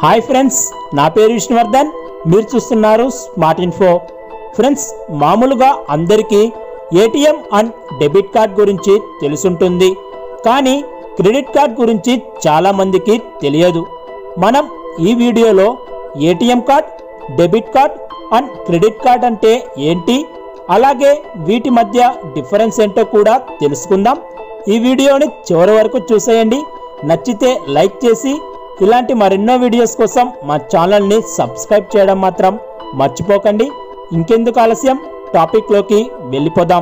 hi friends నా పేరు విష్ణువర్ధన్ మీరు చూస్తున్నారు స్మార్ట్ ఇన్ఫో ఫ్రెండ్స్ మామూలుగా అందరికీ ఏటీఎం అండ్ డెబిట్ కార్డ్ గురించి తెలుసుంటుంది కానీ క్రెడిట్ కార్డ్ గురించి చాలా మందికి తెలియదు మనం ఈ వీడియోలో ATM card debit card and credit card అంటే ఏంటి అలాగే వీటి మధ్య డిఫరెన్స్ ఏంటో కూడా తెలుసుకుందాం ఈ వీడియోని చివరి వరకు చూసేయండి నచ్చితే లైక్ చేసి ఇలాంటి మరెన్నో వీడియోస్ కోసం మా ఛానల్ని సబ్స్క్రైబ్ చేయడం మాత్రం మర్చిపోకండి ఇంకెందుకు ఆలస్యం టాపిక్లోకి వెళ్ళిపోదాం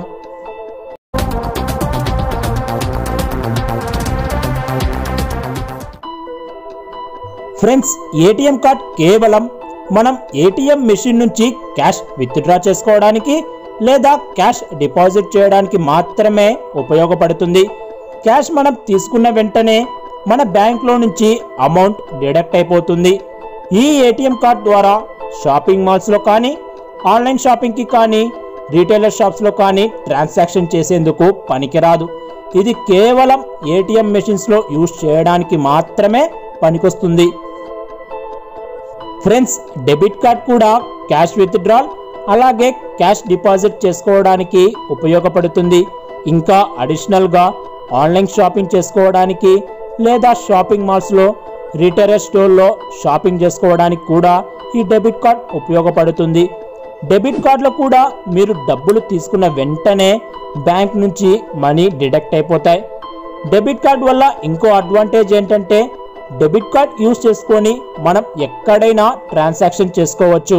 ఫ్రెండ్స్ ఏటీఎం కార్డ్ కేవలం మనం ఏటీఎం మెషిన్ నుంచి క్యాష్ విత్డ్రా చేసుకోవడానికి లేదా క్యాష్ డిపాజిట్ చేయడానికి మాత్రమే ఉపయోగపడుతుంది క్యాష్ మనం తీసుకున్న వెంటనే మన బ్యాంక్లో నుంచి అమౌంట్ డిడక్ట్ అయిపోతుంది ఈ ఏటీఎం కార్డ్ ద్వారా షాపింగ్ మాల్స్లో కానీ ఆన్లైన్ షాపింగ్కి కానీ రీటైలర్ షాప్స్లో కానీ ట్రాన్సాక్షన్ చేసేందుకు పనికిరాదు ఇది కేవలం ఏటీఎం మెషిన్స్లో యూజ్ చేయడానికి మాత్రమే పనికొస్తుంది ఫ్రెండ్స్ డెబిట్ కార్డ్ కూడా క్యాష్ విత్డ్రాల్ అలాగే క్యాష్ డిపాజిట్ చేసుకోవడానికి ఉపయోగపడుతుంది ఇంకా అడిషనల్గా ఆన్లైన్ షాపింగ్ చేసుకోవడానికి లేదా షాపింగ్ మాల్స్లో రిటైలర్ స్టోర్లో షాపింగ్ చేసుకోవడానికి కూడా ఈ డెబిట్ కార్డ్ ఉపయోగపడుతుంది డెబిట్ కార్డులో కూడా మీరు డబ్బులు తీసుకున్న వెంటనే బ్యాంక్ నుంచి మనీ డిడక్ట్ అయిపోతాయి డెబిట్ కార్డ్ వల్ల ఇంకో అడ్వాంటేజ్ ఏంటంటే డెబిట్ కార్డ్ యూస్ చేసుకొని మనం ఎక్కడైనా ట్రాన్సాక్షన్ చేసుకోవచ్చు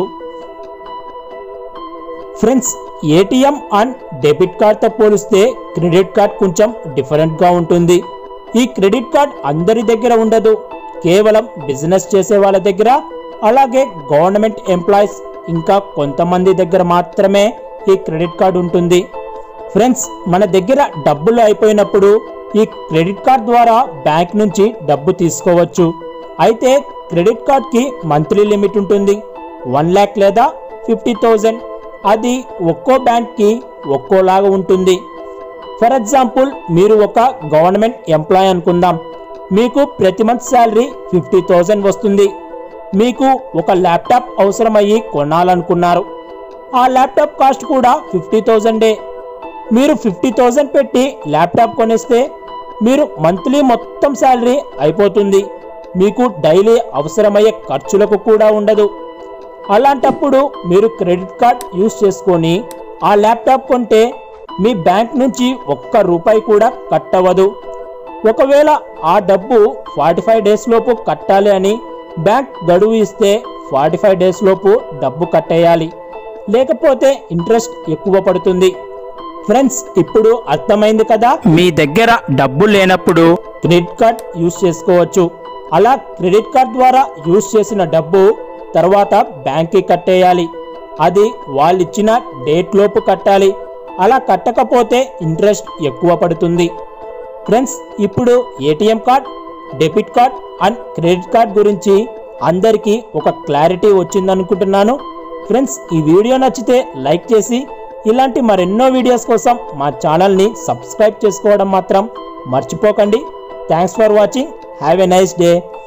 ఫ్రెండ్స్ ఏటీఎం అండ్ డెబిట్ కార్డ్తో పోలిస్తే క్రెడిట్ కార్డ్ కొంచెం డిఫరెంట్గా ఉంటుంది ఈ క్రెడిట్ కార్డ్ అందరి దగ్గర ఉండదు కేవలం బిజినెస్ చేసే వాళ్ళ దగ్గర అలాగే గవర్నమెంట్ ఎంప్లాయీస్ ఇంకా కొంతమంది దగ్గర మాత్రమే ఈ క్రెడిట్ కార్డ్ ఉంటుంది ఫ్రెండ్స్ మన దగ్గర డబ్బులు అయిపోయినప్పుడు ఈ క్రెడిట్ కార్డ్ ద్వారా బ్యాంక్ నుంచి డబ్బు తీసుకోవచ్చు అయితే క్రెడిట్ కార్డ్కి మంత్లీ లిమిట్ ఉంటుంది వన్ ల్యాక్ లేదా ఫిఫ్టీ థౌజండ్ అది ఒక్కో బ్యాంక్కి ఒక్కోలాగా ఉంటుంది ఫర్ ఎగ్జాంపుల్ మీరు ఒక గవర్నమెంట్ ఎంప్లాయ్ అనుకుందాం మీకు ప్రతి మంత్ శాలరీ ఫిఫ్టీ థౌజండ్ వస్తుంది మీకు ఒక ల్యాప్టాప్ అవసరమయ్యి కొనాలనుకున్నారు ఆ ల్యాప్టాప్ కాస్ట్ కూడా ఫిఫ్టీ థౌజండే మీరు ఫిఫ్టీ థౌజండ్ పెట్టి ల్యాప్టాప్ కొనేస్తే మీరు మంత్లీ మొత్తం శాలరీ అయిపోతుంది మీకు డైలీ అవసరమయ్యే ఖర్చులకు కూడా ఉండదు అలాంటప్పుడు మీరు క్రెడిట్ కార్డ్ యూస్ చేసుకొని ఆ ల్యాప్టాప్ కొంటే మీ బ్యాంక్ నుంచి ఒక్క రూపాయి కూడా కట్టవదు ఒకవేళ ఆ డబ్బు ఫార్టీ ఫైవ్ డేస్ లోపు కట్టాలి అని బ్యాంక్ గడువు ఇస్తే ఫార్టీ ఫైవ్ డేస్ లోపు డబ్బు కట్టేయాలి లేకపోతే ఇంట్రెస్ట్ ఎక్కువ పడుతుంది ఫ్రెండ్స్ ఇప్పుడు అర్థమైంది కదా మీ దగ్గర డబ్బు లేనప్పుడు క్రెడిట్ కార్డ్ యూస్ చేసుకోవచ్చు అలా క్రెడిట్ కార్డ్ ద్వారా యూస్ చేసిన డబ్బు తర్వాత బ్యాంక్కి కట్టేయాలి అది వాళ్ళు ఇచ్చిన డేట్ లోపు కట్టాలి అలా కట్టకపోతే ఇంట్రెస్ట్ ఎక్కువ పడుతుంది ఫ్రెండ్స్ ఇప్పుడు ATM card debit card and credit card గురించి అందరికీ ఒక క్లారిటీ వచ్చిందనుకుంటున్నాను ఫ్రెండ్స్ ఈ వీడియో నచ్చితే లైక్ చేసి ఇలాంటి మరెన్నో వీడియోస్ కోసం మా ఛానల్ని సబ్స్క్రైబ్ చేసుకోవడం మాత్రం మర్చిపోకండి thanks for watching have a nice day